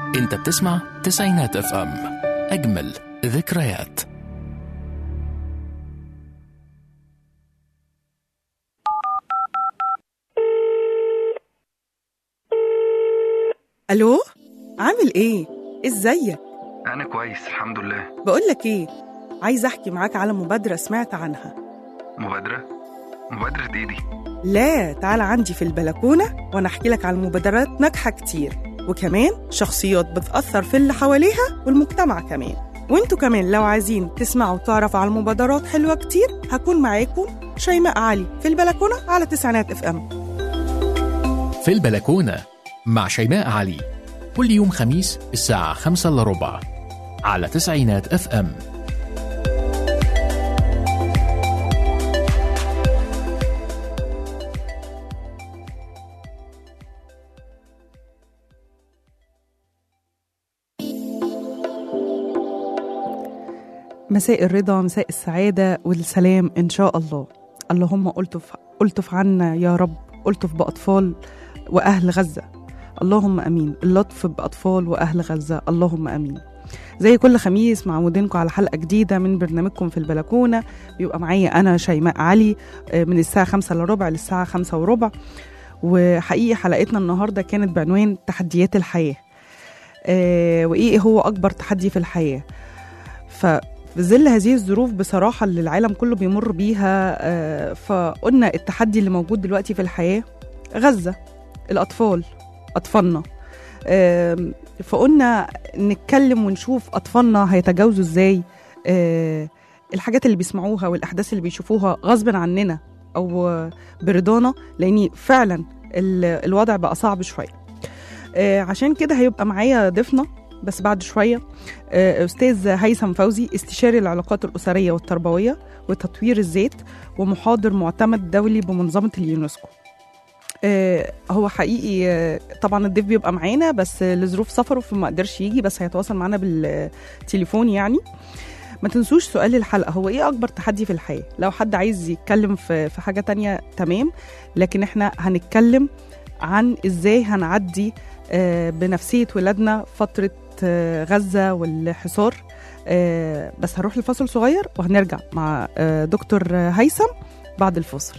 انت بتسمع تسعينات اف ام اجمل ذكريات الو عامل ايه ازيك أنا كويس الحمد لله بقولك ايه عايزه احكي معاك على مبادره سمعت عنها مبادرة مبادرة إيه دي؟ لا تعال عندي في البلكونه وانا احكي لك على مبادرات ناجحه كتير وكمان شخصيات بتاثر في اللي حواليها والمجتمع كمان وانتوا كمان لو عايزين تسمعوا وتعرفوا على مبادرات حلوه كتير هكون معاكم شيماء علي في البلكونه على تسعينات اف ام في البلكونة مع شيماء علي كل يوم خميس الساعة خمسة إلا ربع على تسعينات اف ام مساء الرضا مساء السعادة والسلام إن شاء الله اللهم ألطف ألطف عنا يا رب ألطف بأطفال وأهل غزة اللهم أمين اللطف بأطفال وأهل غزة اللهم أمين زي كل خميس معودينكم على حلقة جديدة من برنامجكم في البلكونة بيبقى معايا أنا شيماء علي آه، من الساعة خمسة إلا ربع للساعة خمسة وربع وحقيقي حلقتنا النهاردة كانت بعنوان تحديات الحياة آه، وإيه هو أكبر تحدي في الحياة ف في ظل هذه الظروف بصراحة اللي العالم كله بيمر بيها آه، فقلنا التحدي اللي موجود دلوقتي في الحياة غزة الأطفال أطفالنا آم، فقلنا نتكلم ونشوف أطفالنا هيتجاوزوا إزاي آه، الحاجات اللي بيسمعوها والأحداث اللي بيشوفوها غصب عننا أو آه، برضانا لأن فعلا ال- الوضع بقى صعب شوية آه، عشان كده هيبقى معايا ضيفنا بس بعد شوية آه، أستاذ هيثم فوزي استشاري العلاقات الأسرية والتربوية وتطوير الذات ومحاضر معتمد دولي بمنظمة اليونسكو آه، هو حقيقي آه، طبعا الضيف بيبقى معانا بس آه، لظروف سفره فما قدرش يجي بس هيتواصل معانا بالتليفون يعني ما تنسوش سؤال الحلقة هو ايه أكبر تحدي في الحياة لو حد عايز يتكلم في في حاجة تانية تمام لكن احنا هنتكلم عن ازاي هنعدي آه، بنفسية ولادنا فترة آه، غزة والحصار آه، بس هنروح لفاصل صغير وهنرجع مع آه، دكتور هيثم بعد الفاصل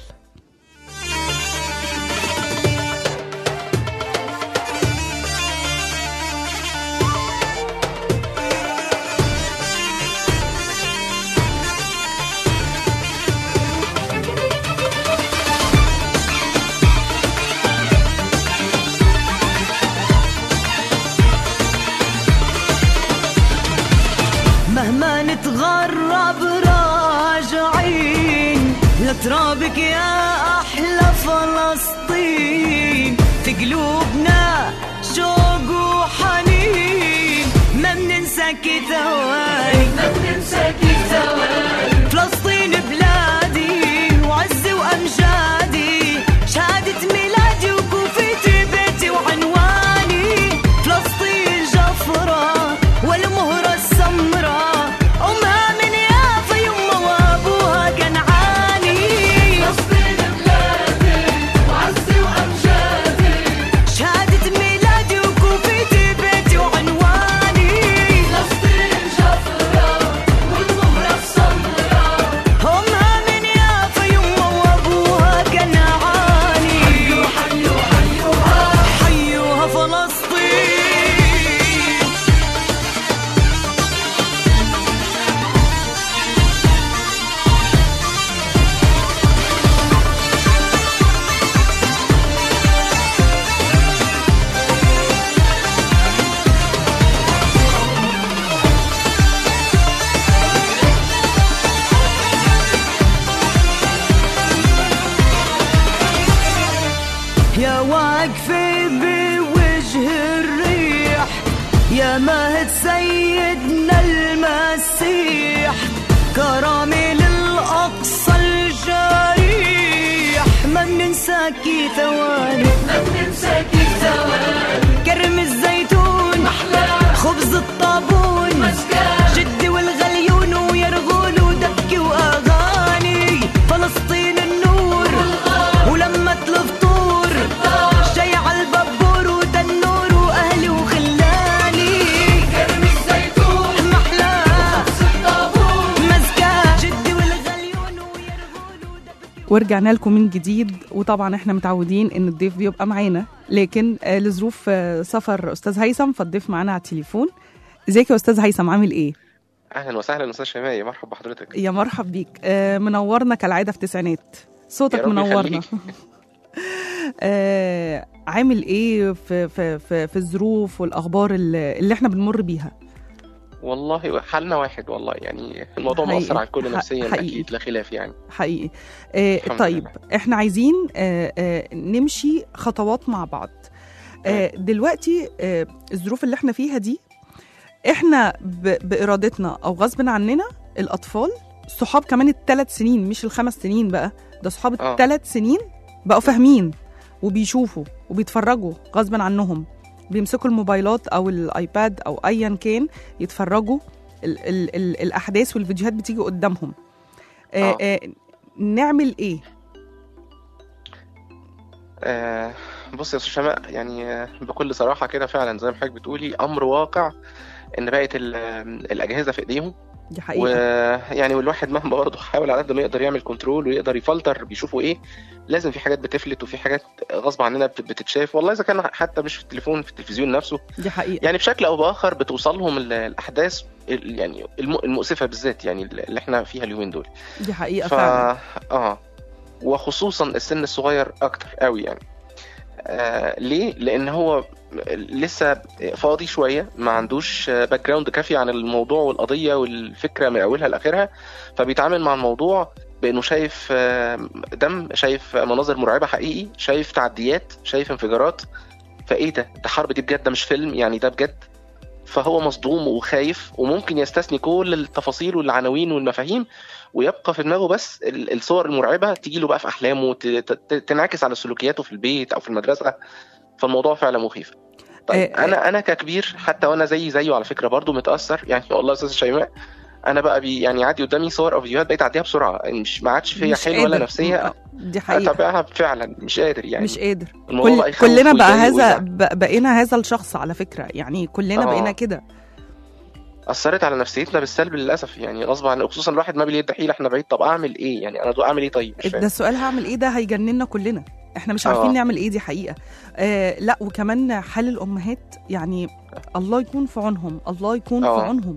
مهما نتغرب راجعين لترابك يا أحلى فلسطين في قلوبنا شوق وحنين ما بننساك ثواني ما بننساك ثواني فلسطين بلادي وعزي وأمجادي شهادة ميلادي وكوفيتي بيتي وعنواني فلسطين جفرة والمهرة السمراء أمها من يافا يما وأبوها كنعاني فلسطين بلادي وعزي وأمجادي شهادة ميلادي وكوفيتي بيتي وعنواني فلسطين جفرة والمهرة السمراء أمها من يافا يما وأبوها كنعاني حيوا حيوا حيوها حيوها فلسطين يا واقفة بوجه الريح يا مهد سيدنا المسيح كرامي للأقصى الجريح ما بننساكي ثواني ما بننساكي ثواني كرم الزيتون خبز الطابون جدي والغليون ويرغول ودبكي وأغاني فلسطين النور ولما الفطور جاي على البابور وتنور واهلي وخلاني ورجعنا لكم من جديد وطبعا احنا متعودين ان الضيف بيبقى معانا لكن آه، لظروف آه، سفر استاذ هيثم فالضيف معانا على التليفون ازيك يا استاذ هيثم عامل ايه اهلا وسهلا استاذ شيماء مرحبا بحضرتك يا مرحب بيك آه، منورنا كالعاده في تسعينات صوتك يا رب منورنا يخليك. آه، عامل ايه في في في, في الظروف والاخبار اللي, اللي احنا بنمر بيها والله حالنا واحد والله يعني الموضوع حقيقي. مؤثر على الكل ح- نفسيا حقيقي. اكيد لا خلاف يعني حقيقي آه الحمد طيب لله. احنا عايزين آه آه نمشي خطوات مع بعض آه دلوقتي آه الظروف اللي احنا فيها دي احنا ب- بارادتنا او غصب عننا الاطفال صحاب كمان الثلاث سنين مش الخمس سنين بقى ده صحاب آه. الثلاث سنين بقوا فاهمين وبيشوفوا وبيتفرجوا غصب عنهم بيمسكوا الموبايلات او الايباد او ايا كان يتفرجوا ال ال ال الاحداث والفيديوهات بتيجي قدامهم آه آه. آه نعمل ايه آه بص يا استاذ شيماء يعني آه، بكل صراحه كده فعلا زي ما حضرتك بتقولي امر واقع ان بقت ال- آه، الاجهزه في ايديهم دي حقيقه ويعني والواحد مهما برضه حاول على قد ما يقدر يعمل كنترول ويقدر يفلتر بيشوفوا ايه لازم في حاجات بتفلت وفي حاجات غصب عننا بت- بتتشاف والله اذا كان حتى مش في التليفون في التلفزيون نفسه دي حقيقه يعني بشكل او باخر بتوصل لهم ال- الاحداث ال- يعني الم- المؤسفه بالذات يعني اللي احنا فيها اليومين دول دي حقيقه ف فعلا اه وخصوصا السن الصغير اكتر قوي يعني آه ليه لان هو لسه فاضي شويه ما عندوش باك جراوند كافي عن الموضوع والقضيه والفكره من اولها لاخرها فبيتعامل مع الموضوع بانه شايف آه، دم شايف مناظر مرعبه حقيقي شايف تعديات شايف انفجارات فايه ده ده حرب دي بجد ده مش فيلم يعني ده بجد فهو مصدوم وخايف وممكن يستثني كل التفاصيل والعناوين والمفاهيم ويبقى في دماغه بس ال- الصور المرعبه تيجي له بقى في احلامه ت- ت- تنعكس على سلوكياته في البيت او في المدرسه فالموضوع فعلا مخيف طيب آه، انا انا ككبير حتى وانا زي زيه على فكره برضو متاثر يعني والله يا استاذ شيماء انا بقى بي يعني عادي قدامي صور او فيديوهات بقيت اعديها بسرعه يعني مش ما عادش فيا مش حلوه ولا قادر. نفسيه دي حقيقه اتابعها فعلا مش قادر يعني مش قادر الموضوع بقى كل يخوف كلنا بقى ويضايق هذا ويزعل. ب- بقينا هذا الشخص على فكره يعني كلنا آه. بقينا كده اثرت على نفسيتنا بالسلب للاسف يعني غصب عن خصوصا الواحد ما بيد حيله احنا بعيد طب اعمل ايه يعني انا اعمل ايه طيب مش ده فاهم السؤال هعمل ايه ده هيجننا كلنا احنا مش عارفين آه. نعمل ايه دي حقيقه آه لا وكمان حال الامهات يعني الله يكون في عونهم الله يكون في آه. عونهم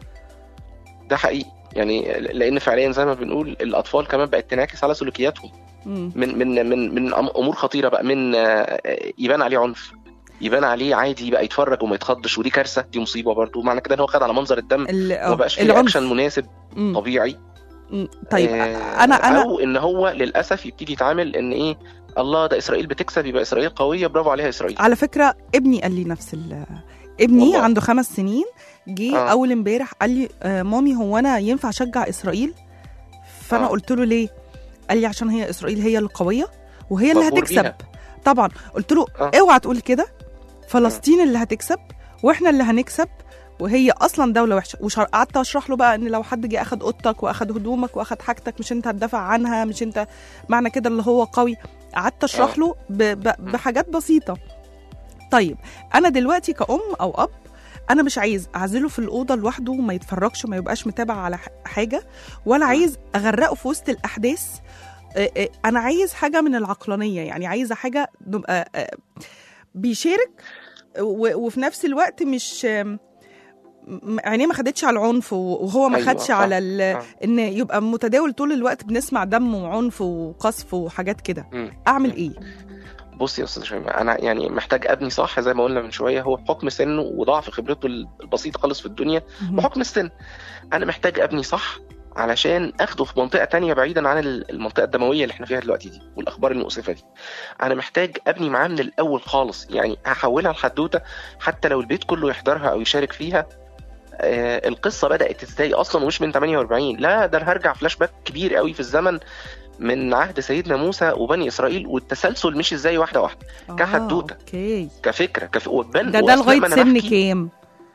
ده حقيقي يعني لان فعليا زي ما بنقول الاطفال كمان بقت تنعكس على سلوكياتهم مم. من من من من أم- امور خطيره بقى من آه، يبان عليه عنف يبان عليه عادي بقى يتفرج وما يتخضش ودي كارثه دي مصيبه برضو معنى كده ان هو خد على منظر الدم ال- آه، وما بقاش فيه العنف. اكشن مناسب مم. طبيعي مم. طيب آه، انا انا او ان هو للاسف يبتدي يتعامل ان ايه الله ده اسرائيل بتكسب يبقى اسرائيل قويه برافو عليها اسرائيل على فكره ابني قال لي نفس ال ابني والله. عنده خمس سنين جه آه. اول امبارح قال لي آه مامي هو انا ينفع اشجع اسرائيل فانا آه. قلت له ليه قال لي عشان هي اسرائيل هي القويه وهي اللي مبهور هتكسب بيها. طبعا قلت له آه. اوعى تقول كده فلسطين اللي هتكسب واحنا اللي هنكسب وهي اصلا دوله وحشه وقعدت اشرح له بقى ان لو حد جه اخد اوضتك واخد هدومك واخد حاجتك مش انت هتدافع عنها مش انت معنى كده اللي هو قوي قعدت اشرح آه. له ب... ب... بحاجات بسيطه طيب انا دلوقتي كأم او اب انا مش عايز اعزله في الاوضه لوحده وما يتفرجش وما يبقاش متابع على ح- حاجه ولا عايز اغرقه في وسط الاحداث آه، آه، انا عايز حاجه من العقلانيه يعني عايزه حاجه نبقى آه، بيشارك و- وفي نفس الوقت مش آم، م- عينيه ما خدتش على العنف و- وهو ما أيوة، خدش صح. على ال- آه. ان يبقى متداول طول الوقت بنسمع دم وعنف وقذف وحاجات كده مم. اعمل ايه بص يا استاذ شيماء انا يعني محتاج ابني صح زي ما قلنا من شويه هو بحكم سنه وضعف خبرته البسيطه خالص في الدنيا بحكم السن انا محتاج ابني صح علشان اخده في منطقه تانية بعيدا عن ال- المنطقه الدمويه اللي احنا فيها دلوقتي دي والاخبار المؤسفه دي انا محتاج ابني معاه من الاول خالص يعني هحولها لحدوته حتى لو البيت كله يحضرها او يشارك فيها آه القصه بدات ازاي اصلا ومش من 48 لا ده انا هرجع فلاش باك كبير قوي في الزمن من عهد سيدنا موسى وبني اسرائيل والتسلسل مش ازاي واحده واحده كحدوتة. آه، اوكي كفكره كف... وتبان ده ده وأثناء لغايه ما أنا سن بحكي، كام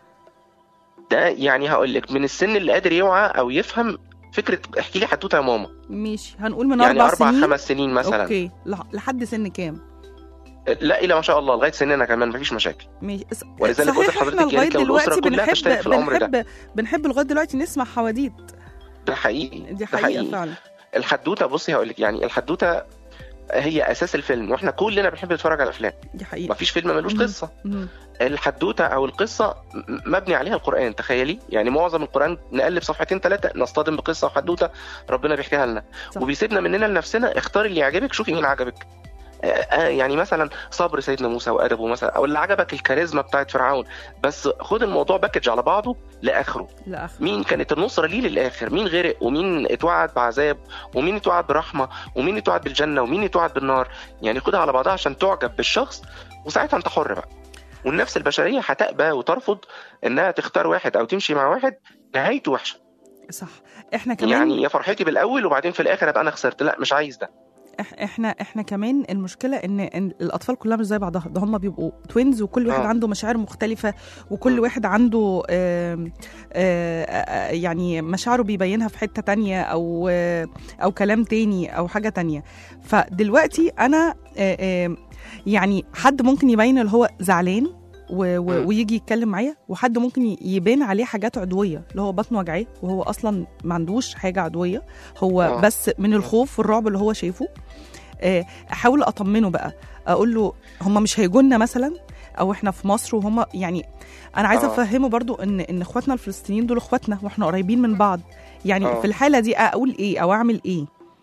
ده يعني هقول لك من السن اللي قادر يوعى او يفهم فكره احكي لي حدوته يا ماما ماشي هنقول من يعني اربع اربع سنين خمس سنين مثلا اوكي لح- لحد سن كام لا الى ما شاء الله لغايه سننا كمان مفيش مشاكل ماشي س- ولذلك قلت صحيح لحضرتك احنا يا لغايه ريت لو الأسرة دلوقتي كلها بنحب تشترك في الأمر ده. بنحب بنحب لغايه دلوقتي نسمع حواديت ده حقيقي دي ده حقيقه فعلا الحدوته بصي هقول لك يعني الحدوته هي اساس الفيلم واحنا كلنا بنحب نتفرج على افلام دي حقيقه مفيش فيلم ملوش مم. قصه مم. الحدوته او القصه م- مبني عليها القران تخيلي يعني معظم القران نقلب صفحتين ثلاثه نصطدم بقصه وحدوته ربنا بيحكيها لنا صح. وبيسيبنا مننا لنفسنا اختاري اللي يعجبك شوفي مين عجبك آه، آه، يعني مثلا صبر سيدنا موسى وادبه مثلا او اللي عجبك الكاريزما بتاعت فرعون بس خد الموضوع باكج على بعضه لاخره لا مين كانت النصرة ليه للآخر مين غرق ومين اتوعد بعذاب ومين اتوعد برحمة ومين اتوعد بالجنة ومين اتوعد بالنار يعني خدها على بعضها عشان تعجب بالشخص وساعتها انت حر بقى والنفس البشرية هتأبى وترفض انها تختار واحد او تمشي مع واحد نهايته وحشة صح احنا كمان يعني يا فرحتي بالاول وبعدين في الاخر ابقى انا خسرت لا مش عايز ده إح- احنا احنا كمان المشكله ان, إن الاطفال كلها مش زي بعضها ده هم بيبقوا توينز وكل واحد آه. عنده مشاعر مختلفه وكل م. واحد عنده آم، آه، آه، يعني مشاعره بيبينها في حته تانية او آه، او كلام تاني او حاجه تانية فدلوقتي انا آه، آم، يعني حد ممكن يبين اللي هو زعلان و- و- م. ويجي يتكلم معايا وحد ممكن ي- يبان عليه حاجات عضويه اللي هو بطنه وجعاه وهو اصلا ما عندوش حاجه عضويه هو آه. بس من الخوف والرعب اللي هو شايفه آه، احاول اطمنه بقى اقول له هم مش هيجونا مثلا او احنا في مصر وهم يعني انا عايزه آه. افهمه برضو ان ان اخواتنا الفلسطينيين دول اخواتنا واحنا قريبين من بعض يعني آه. في الحاله دي اقول ايه او اعمل ايه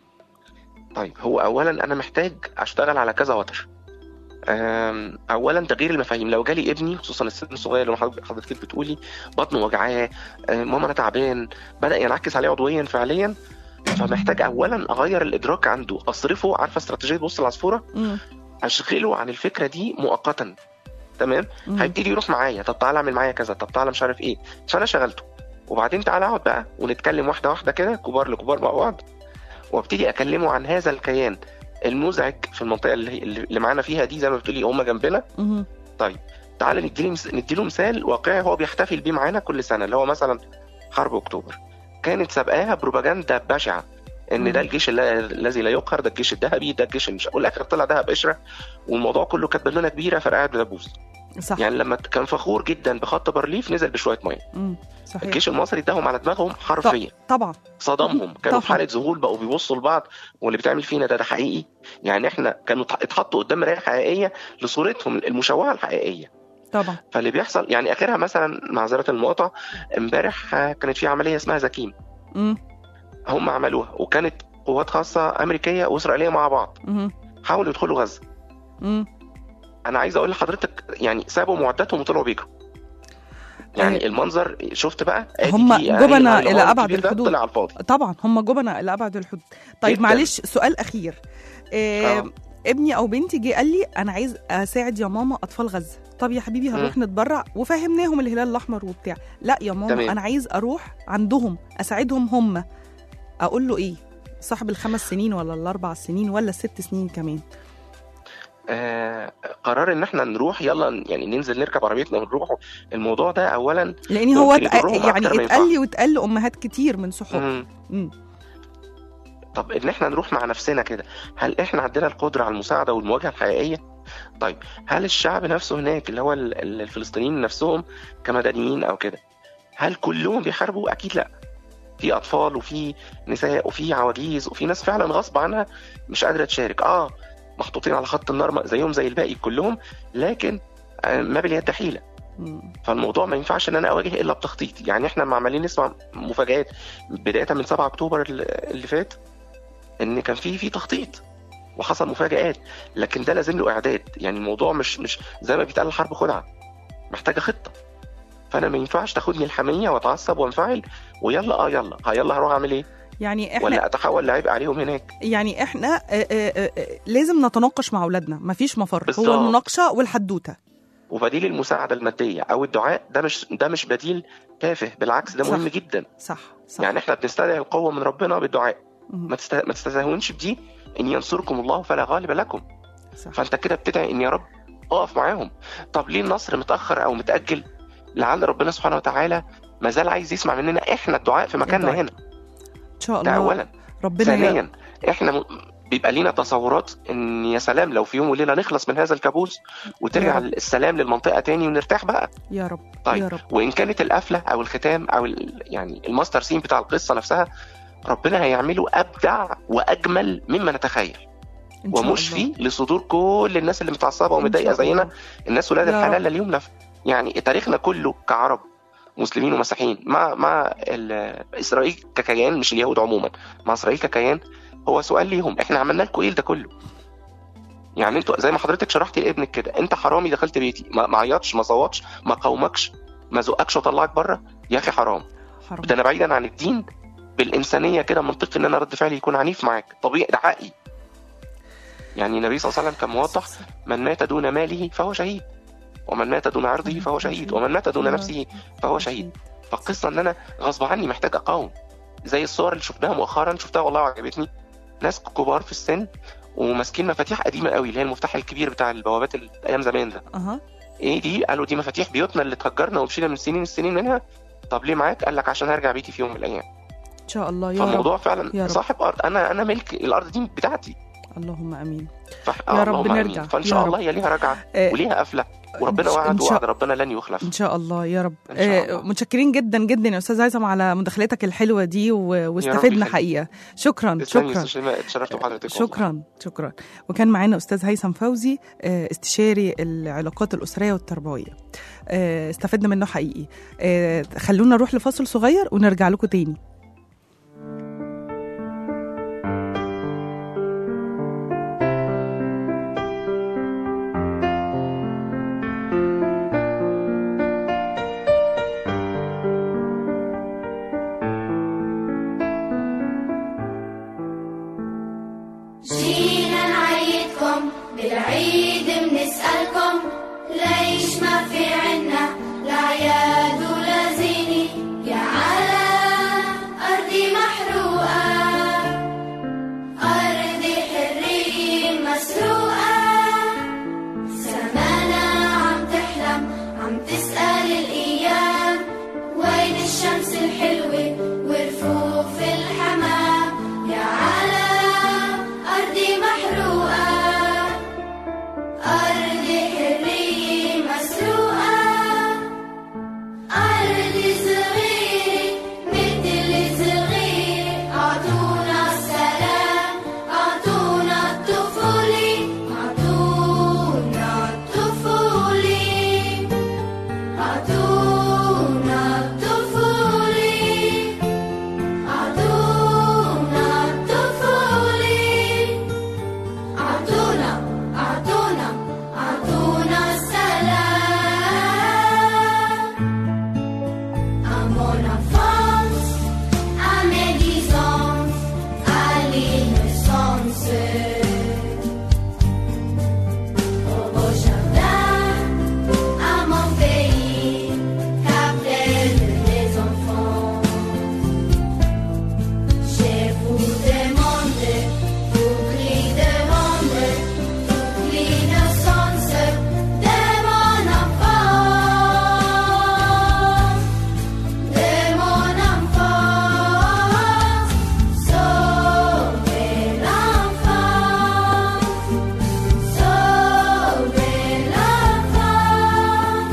طيب هو اولا انا محتاج اشتغل على كذا وتر أم، اولا تغيير المفاهيم لو جالي ابني خصوصا السن الصغير اللي حضرتك حضرتك بتقولي بطنه وجعاه أم، ماما انا تعبان بدا ينعكس عليه عضويا فعليا فمحتاج اولا اغير الادراك عنده اصرفه عارفه استراتيجيه بص العصفوره مم. اشغله عن الفكره دي مؤقتا تمام مم. هيبتدي يروح معايا طب تعالى اعمل معايا كذا طب تعالى مش عارف ايه فانا شغلته وبعدين تعالى اقعد بقى ونتكلم واحده واحده كده كبار لكبار مع بعض وابتدي اكلمه عن هذا الكيان المزعج في المنطقه اللي, اللي معانا فيها دي زي ما بتقولي هم جنبنا مم. تعالى نديله مس- نديله مثال واقعي هو بيحتفل بيه معانا كل سنه اللي هو مثلا حرب اكتوبر كانت سابقاها بروباجندا بشعه ان ده مم. الجيش الل- الذي لا يقهر ده الجيش الذهبي ده الجيش المش... والاخر طلع دهب قشره والموضوع كله كانت بالونه كبيره فرقعت بدبوس صح يعني لما كان فخور جدا بخط بارليف نزل بشويه ميه مم. صحيح الجيش المصري اداهم على دماغهم حرفيا طبعا صدمهم كانوا في طبعا. حاله ذهول بقوا بيبصوا لبعض واللي بتعمل فينا ده ده حقيقي يعني احنا كانوا اتح- اتحطوا قدام مرايه حقيقيه لصورتهم المشوهه الحقيقيه طبعا فاللي بيحصل يعني اخرها مثلا معذره المقاطعه امبارح آه، كانت في عمليه اسمها زكيم مم. هم عملوها وكانت قوات خاصه امريكيه واسرائيليه مع بعض مم. حاولوا يدخلوا غزه مم. انا عايز اقول لحضرتك يعني سابوا معداتهم وطلعوا بيجروا يعني آه. المنظر شفت بقى آدي هم دي- آه، جبنة الهوار إلى أبعد الكبير ده الحدود. طلع على الفاضي طبعا هم جبنة الى ابعد الحدود طيب جداً. معلش سؤال اخير آه آه. ابني او بنتي جه قال لي انا عايز اساعد يا ماما اطفال غزه طب يا حبيبي هنروح نتبرع وفهمناهم الهلال الاحمر وبتاع لا يا ماما تمام. انا عايز اروح عندهم اساعدهم هم اقول له ايه صاحب الخمس سنين ولا الاربع سنين ولا الست سنين كمان آه قرار ان احنا نروح يلا يعني ننزل نركب عربيتنا ونروح الموضوع ده اولا لان هو ممكن اتق- يضرهم يعني أكتر ما اتقال لي ينفع. واتقال لامهات كتير من صحابي مم. مم. طب ان احنا نروح مع نفسنا كده هل احنا عندنا القدره على المساعده والمواجهه الحقيقيه طيب هل الشعب نفسه هناك اللي هو ال- ال- الفلسطينيين نفسهم كمدنيين او كده هل كلهم بيحاربوا اكيد لا في اطفال وفي نساء وفي عواجيز وفي ناس فعلا غصب عنها مش قادره تشارك اه محطوطين على خط النار زيهم زي الباقي كلهم لكن آه، ما باليد حيله مم. فالموضوع ما ينفعش ان انا اواجه الا بتخطيط يعني احنا لما عمالين نسمع مفاجآت بدايه من 7 اكتوبر ال- اللي فات ان كان في في تخطيط وحصل مفاجآت لكن ده لازم له اعداد يعني الموضوع مش مش زي ما بيتقال الحرب خدعه محتاجه خطه فانا ما ينفعش تاخدني الحميه واتعصب وانفعل ويلا اه يلا ها يلا هروح اعمل ايه يعني احنا ولا اتحول لعيب عليهم هناك يعني احنا آه، آه، آه، لازم نتناقش مع اولادنا مفيش مفر هو بالظبط. المناقشه والحدوته وبديل المساعده الماديه او الدعاء ده مش ده مش بديل تافه بالعكس ده صح. مهم جدا صح صح يعني احنا بنستدعي القوه من ربنا بالدعاء مم. ما تست... ما تستهونش بدي ان ينصركم الله فلا غالب لكم صح فانت كده بتدعي ان يا رب اقف معاهم طب ليه النصر متاخر او متاجل لعل ربنا سبحانه وتعالى ما زال عايز يسمع مننا احنا الدعاء في مكاننا الدعاء. هنا ان شاء ده الله اولا ربنا ي... ثانيا احنا م... بيبقى لينا تصورات ان يا سلام لو في يوم وليله نخلص من هذا الكابوس وترجع يا رب. السلام للمنطقه تاني ونرتاح بقى يا رب طيب. يا رب وان كانت القفله او الختام او ال... يعني الماستر سين بتاع القصه نفسها ربنا هيعمله ابدع واجمل مما نتخيل إن شاء ومشفي الله. لصدور كل الناس اللي متعصبه إن ومتضايقه شاء الله. زينا الناس ولاد يا رب. الحلال لا اليوم لف يعني تاريخنا كله كعرب مسلمين ومسيحيين مع مع ال- اسرائيل ككيان مش اليهود عموما مع اسرائيل ككيان هو سؤال ليهم احنا عملنا لكم ايه ده كله يعني انتوا زي ما حضرتك شرحتي لابنك كده انت حرامي دخلت بيتي ما ما عيطش ما صوتش ما قاومكش ما زقكش وطلعك بره يا اخي حرام حرام ده انا بعيدا عن الدين بالانسانيه كده منطقي ان انا رد فعلي يكون عنيف معاك طبيعي ده حقي يعني النبي صلى الله عليه وسلم كان موضح من مات دون ماله فهو شهيد ومن مات دون عرضه فهو شهيد ومن مات دون نفسه فهو شهيد فالقصه ان انا غصب عني محتاج اقاوم زي الصور اللي شفناها مؤخرا شفتها والله وعجبتني ناس كبار في السن وماسكين مفاتيح قديمه قوي اللي هي المفتاح الكبير بتاع البوابات ال- ايام زمان ده اها ايه دي قالوا دي مفاتيح بيوتنا اللي اتهجرنا ومشينا من سنين السنين منها طب ليه معاك قال لك عشان هرجع بيتي في يوم من الايام ان شاء الله يا رب فالموضوع يا فعلا رب. صاحب ارض انا انا ملك الارض دي بتاعتي اللهم امين فح... يا رب اللهم آمين. نرجع. فان يا شاء رب. الله هي ليها رجعه آه، وليها قفله وربنا إن شاء- وعد إن شاء- وعد ربنا لن يخلف ان شاء الله يا رب إن شاء آه، الله. متشكرين جدا جدا يا استاذ هيثم على مداخلتك الحلوه دي و- واستفدنا يخليك. حقيقه شكرا تسلمي يا شكرا استاذ شيماء اتشرفت بحضرتك والله. شكرا شكرا وكان معانا استاذ هيثم فوزي آه، استشاري العلاقات الاسريه والتربويه آه، استفدنا منه حقيقي آه، خلونا نروح لفاصل صغير ونرجع لكم تاني جينا نعيدكم بالعيد بنسألكم ليش ما في عنا لا عياد ولا زينة يا على أرضي محروقة أرضي حرية مسروقة سمانا عم تحلم عم تسأل الأيام وين الشمس الحلوة ورفوف الحمام يا على أرضي محروقة أرضي حرية مسروقة أرضي صغيرة مثل صغيرة أعطونا السلام أعطونا الطفولة أعطونا الطفولة أعطونا الطفولة أعطونا الطفولة أعطونا أعطونا أعطونا السلام À mon enfance, à mes dix ans, à l'innocence. Au beau jardin, à mon pays, qu'appellent les enfants. Je vous demande, toute l'innocence, toute l'innocence de mon enfant, de mon enfant, sauvez l'enfant, sauvez l'enfant,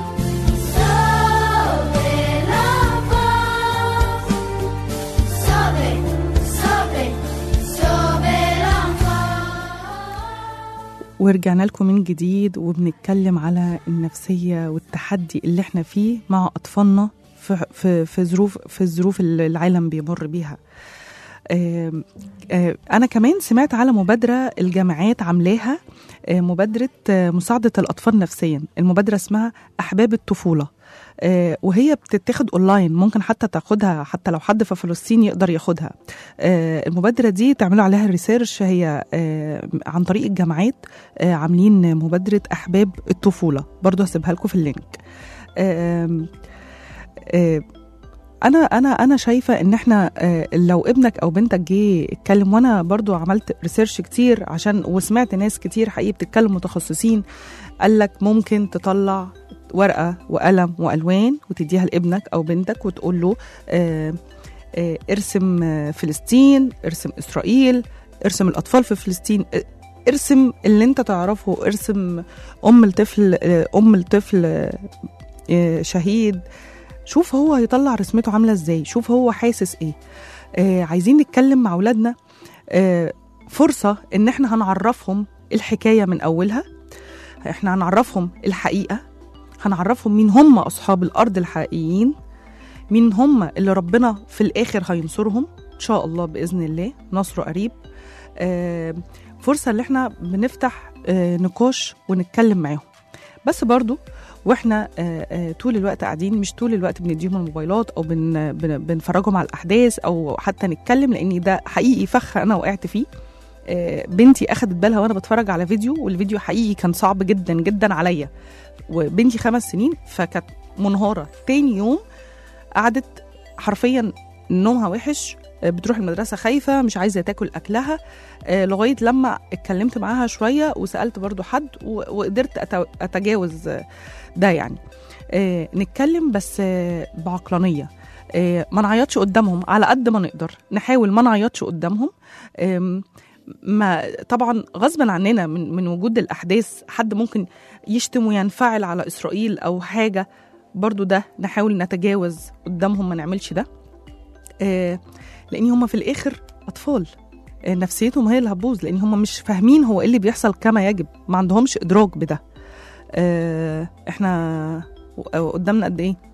sauvez l'enfant. Sauver, sauver, sauver l'enfant. ورجعنا لكم من جديد وبنتكلم على النفسية والتحدي اللي احنا فيه مع أطفالنا في, في, في ظروف في الظروف اللي العالم بيمر بيها آم، آه، أنا كمان سمعت على مبادرة الجامعات عاملاها آه، مبادرة آه، مساعدة الأطفال نفسيا المبادرة اسمها أحباب الطفولة آه، وهي بتتاخد اونلاين ممكن حتى تاخدها حتى لو حد في فلسطين يقدر ياخدها آه، المبادرة دي تعملوا عليها ريسيرش هي آه، عن طريق الجامعات آه، عاملين مبادرة أحباب الطفولة برضو هسيبها لكم في اللينك آم، آه، انا انا انا شايفه ان احنا آه، لو ابنك او بنتك جه اتكلم وانا برضو عملت ريسيرش كتير عشان وسمعت ناس كتير حقيقي بتتكلم متخصصين قال لك ممكن تطلع ورقه وقلم والوان وتديها لابنك او بنتك وتقول له آه، آه، ارسم آه، فلسطين ارسم اسرائيل ارسم الاطفال في فلسطين آه، ارسم اللي انت تعرفه ارسم ام الطفل آه، ام الطفل آه، آه، شهيد شوف هو هيطلع رسمته عامله ازاي شوف هو حاسس ايه آه عايزين نتكلم مع أولادنا آه فرصة إن إحنا هنعرفهم الحكاية من أولها إحنا هنعرفهم الحقيقة هنعرفهم مين هم أصحاب الأرض الحقيقيين مين هم اللي ربنا في الآخر هينصرهم إن شاء الله بإذن الله نصره قريب آه فرصة اللي إحنا بنفتح آه نقاش ونتكلم معاهم بس برضو واحنا آه، آه، طول الوقت قاعدين مش طول الوقت بنديهم الموبايلات او بن بن بنفرجهم على الاحداث او حتى نتكلم لان ده حقيقي فخ انا وقعت فيه آه، بنتي اخدت بالها وانا بتفرج على فيديو والفيديو حقيقي كان صعب جدا جدا عليا وبنتي خمس سنين فكانت منهاره تاني يوم قعدت حرفيا نومها وحش آه، بتروح المدرسة خايفة مش عايزة تاكل أكلها آه، لغاية لما اتكلمت معاها شوية وسألت برضو حد و- وقدرت أت- أتجاوز آه، ده يعني آه، نتكلم بس آه، بعقلانية آه، ما نعيطش قدامهم على قد ما نقدر نحاول ما نعيطش قدامهم آم، ما طبعا غصبا عننا من من وجود الاحداث حد ممكن يشتم وينفعل على اسرائيل او حاجه برضو ده نحاول نتجاوز قدامهم ما نعملش ده آه، لان هم في الاخر اطفال آه، نفسيتهم هي اللي هتبوظ لان هم مش فاهمين هو ايه اللي بيحصل كما يجب ما عندهمش ادراك بده آه، احنا و- قدامنا قد ايه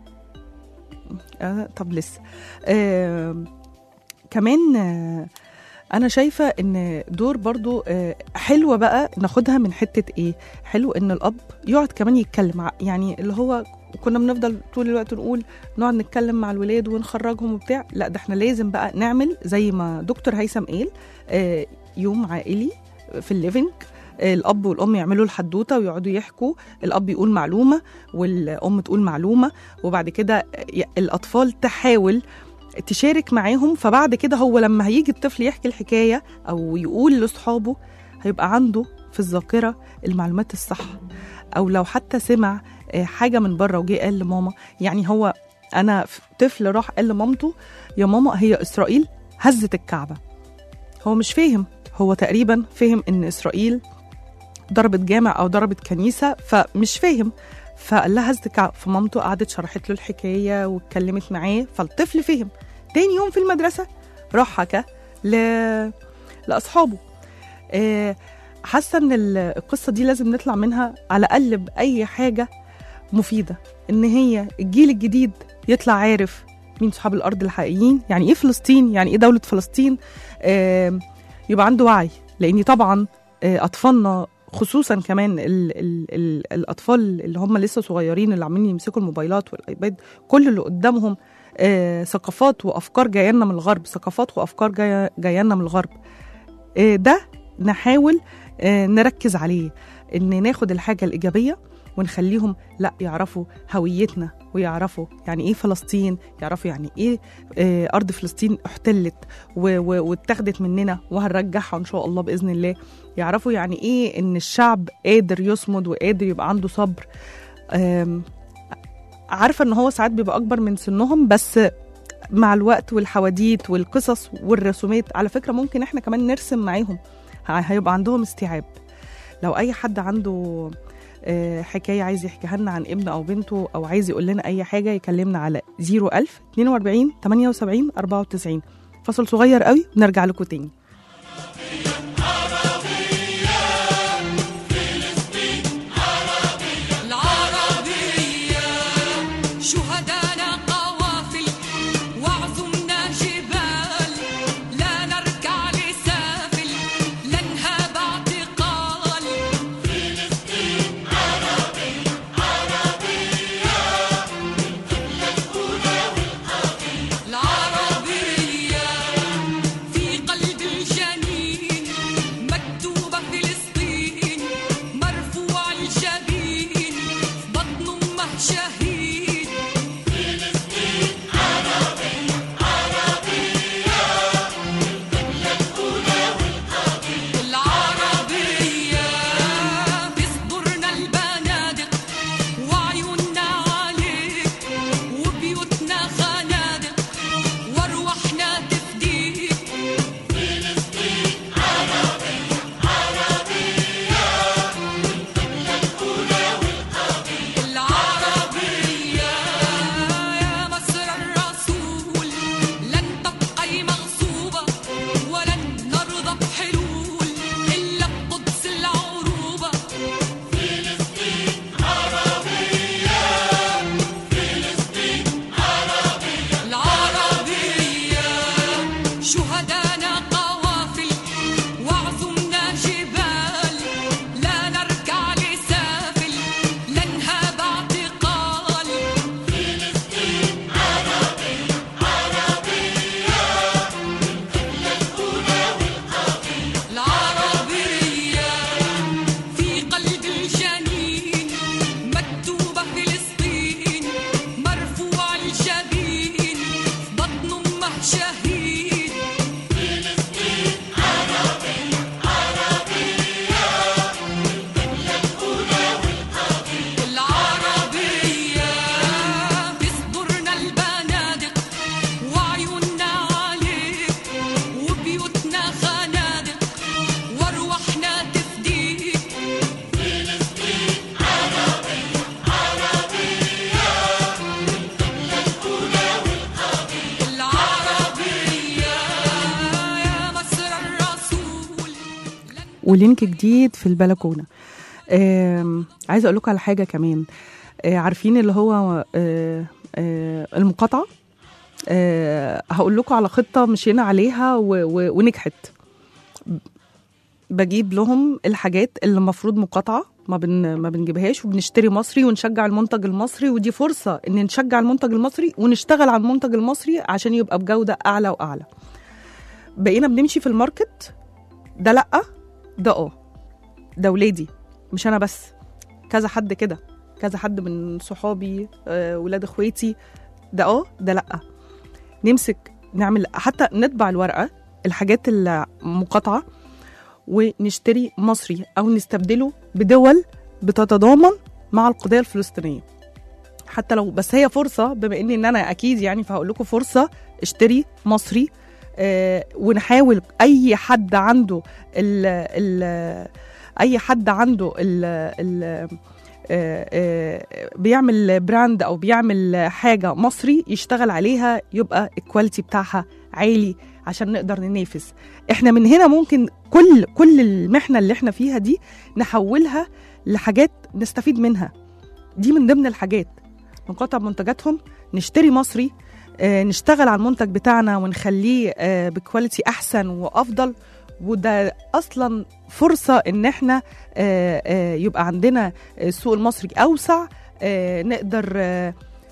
آه، طب لسه آه، كمان آه، انا شايفه ان دور برضو آه، حلوه بقى ناخدها من حته ايه حلو ان الاب يقعد كمان يتكلم ع- يعني اللي هو كنا بنفضل طول الوقت نقول نقعد نتكلم مع الولاد ونخرجهم وبتاع لا ده احنا لازم بقى نعمل زي ما دكتور هيثم قال آه، يوم عائلي في الليفينج آه، الاب والام يعملوا الحدوته ويقعدوا يحكوا الاب يقول معلومه والام تقول معلومه وبعد كده ي- الاطفال تحاول تشارك معاهم فبعد كده هو لما هيجي الطفل يحكي الحكايه او يقول لاصحابه هيبقى عنده في الذاكره المعلومات الصح او لو حتى سمع آه، حاجه من بره وجه قال لماما يعني هو انا ف- طفل راح قال لمامته يا ماما هي اسرائيل هزت الكعبه هو مش فاهم هو تقريبا فهم ان اسرائيل ضربت جامع او ضربت كنيسه فمش فاهم فقال لها هزت الكعبه فمامته قعدت شرحت له الحكايه واتكلمت معاه فالطفل فهم تاني يوم في المدرسه راح حكى ل... لاصحابه آه، حاسه ان ال- القصه دي لازم نطلع منها على الاقل باي حاجه مفيده ان هي الجيل الجديد يطلع عارف مين صحاب الارض الحقيقيين يعني ايه فلسطين يعني ايه دوله فلسطين آه، يبقى عنده وعي لاني طبعا آه، اطفالنا خصوصا كمان ال ال ال الاطفال اللي هم لسه صغيرين اللي عاملين يمسكوا الموبايلات والايباد كل اللي قدامهم آه، ثقافات وافكار جايه لنا من الغرب ثقافات وافكار جايه جايه لنا من الغرب آه، ده نحاول آه، نركز عليه ان ناخد الحاجه الايجابيه ونخليهم لا يعرفوا هويتنا ويعرفوا يعني ايه فلسطين يعرفوا يعني ايه آه، ارض فلسطين احتلت و- و- واتاخدت مننا وهنرجعها ان شاء الله باذن الله يعرفوا يعني ايه ان الشعب قادر يصمد وقادر يبقى عنده صبر آم، عارفه ان هو ساعات بيبقى اكبر من سنهم بس مع الوقت والحواديت والقصص والرسومات على فكره ممكن احنا كمان نرسم معاهم ه- هيبقى عندهم استيعاب لو اي حد عنده آه، حكايه عايز يحكيها لنا عن ابنه او بنته او عايز يقول لنا اي حاجه يكلمنا على 01000 42 78 94 فصل صغير قوي ونرجع لكم تاني العربية شهدانا قوافل وعظمنا جبال لا نركع لسافل لا نهاب اعتقال العربية في قلب ولينك جديد في البلكونه آم، عايزه اقول لكم على حاجه كمان آه، عارفين اللي هو آه، آه، المقاطعه آه، هقول لكم على خطه مشينا عليها و- و- ونجحت بجيب لهم الحاجات اللي المفروض مقاطعه ما بن ما بنجيبهاش وبنشتري مصري ونشجع المنتج المصري ودي فرصه ان نشجع المنتج المصري ونشتغل على المنتج المصري عشان يبقى بجوده اعلى واعلى بقينا بنمشي في الماركت ده لا ده اه ده ولادي مش انا بس كذا حد كده كذا حد من صحابي آه، ولاد اخواتي ده اه ده لا نمسك نعمل حتى نطبع الورقه الحاجات المقاطعه ونشتري مصري او نستبدله بدول بتتضامن مع القضيه الفلسطينيه حتى لو بس هي فرصه بما اني ان انا اكيد يعني فهقول لكم فرصه اشتري مصري آه ونحاول اي حد عنده ال ال اي حد عنده ال ال آه، آه، بيعمل براند او بيعمل حاجه مصري يشتغل عليها يبقى الكواليتي بتاعها عالي عشان نقدر ننافس احنا من هنا ممكن كل كل المحنه اللي احنا فيها دي نحولها لحاجات نستفيد منها دي من ضمن الحاجات نقاطع منتجاتهم نشتري مصري آه، نشتغل على المنتج بتاعنا ونخليه آه، بكواليتي احسن وافضل وده اصلا فرصه ان احنا آه، آه، يبقى عندنا السوق المصري اوسع آه، نقدر آه،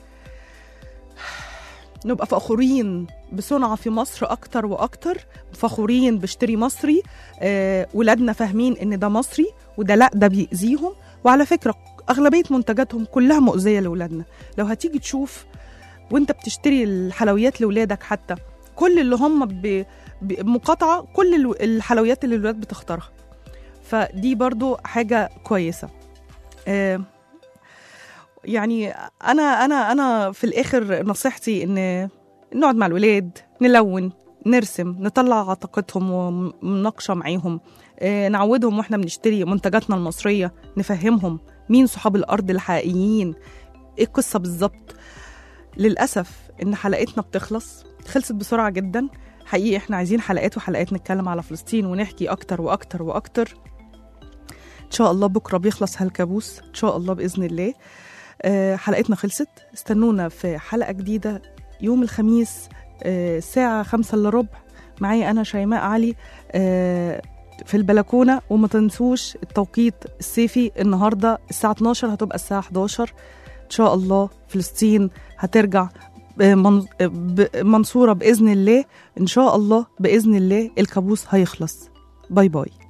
نبقى فخورين بصنعة في مصر أكتر وأكتر فخورين باشتري مصري آه، ولادنا فاهمين إن ده مصري وده لأ ده بيأذيهم وعلى فكرة أغلبية منتجاتهم كلها مؤذية لأولادنا لو هتيجي تشوف وانت بتشتري الحلويات لولادك حتى كل اللي هم ب- بمقاطعة كل الو- الحلويات اللي الولاد بتختارها فدي برضو حاجة كويسة آه، يعني انا انا انا في الاخر نصيحتي ان نقعد مع الولاد نلون نرسم نطلع طاقتهم ومناقشه معاهم آه، نعودهم واحنا بنشتري منتجاتنا المصريه نفهمهم مين صحاب الارض الحقيقيين ايه القصه بالظبط للاسف ان حلقتنا بتخلص خلصت بسرعه جدا حقيقي احنا عايزين حلقات وحلقات نتكلم على فلسطين ونحكي اكتر واكتر واكتر ان شاء الله بكره بيخلص هالكابوس ان شاء الله باذن الله آه، حلقتنا خلصت استنونا في حلقة جديدة يوم الخميس آه، الساعة خمسة إلا ربع معايا أنا شيماء علي آه، في البلكونة وما تنسوش التوقيت الصيفي النهاردة الساعة 12 هتبقى الساعة 11 إن شاء الله فلسطين هترجع آه، من- آه، ب- منصورة بإذن الله إن شاء الله بإذن الله الكابوس هيخلص باي باي